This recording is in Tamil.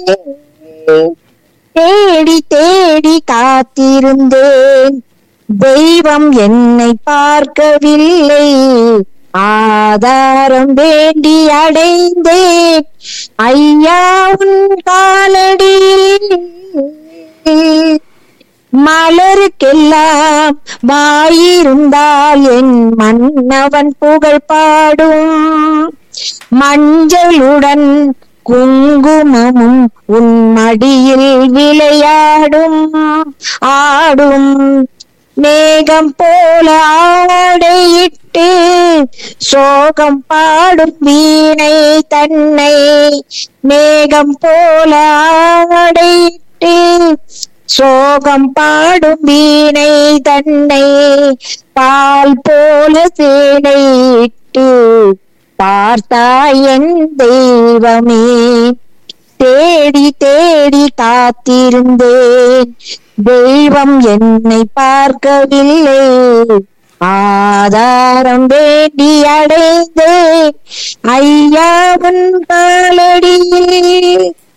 தேடி தேடி காத்திருந்தேன் தெய்வம் என்னை பார்க்கவில்லை ஆதாரம் வேண்டி அடைந்தேன் ஐயா உன் காலடியில் மலருக்கெல்லாம் வாயிருந்தால் என் மன்னவன் புகழ் பாடும் மஞ்சளுடன் குங்குமமும் உன் மடியில் விளையாடும் ஆடும் மேகம் போல ஆடையிட்டு சோகம் பாடும் வீணை தன்னை மேகம் போல ஆடையிட்டு சோகம் பாடும் வீணை தன்னை பால் போல சேலையிட்டு பார்த்தாய் என் தெய்வமே தேடி தேடி காத்திருந்தேன் தெய்வம் என்னை பார்க்கவில்லை ஆதாரம் வேண்டி அடைந்தேன் ஐயாவின் காலடியில்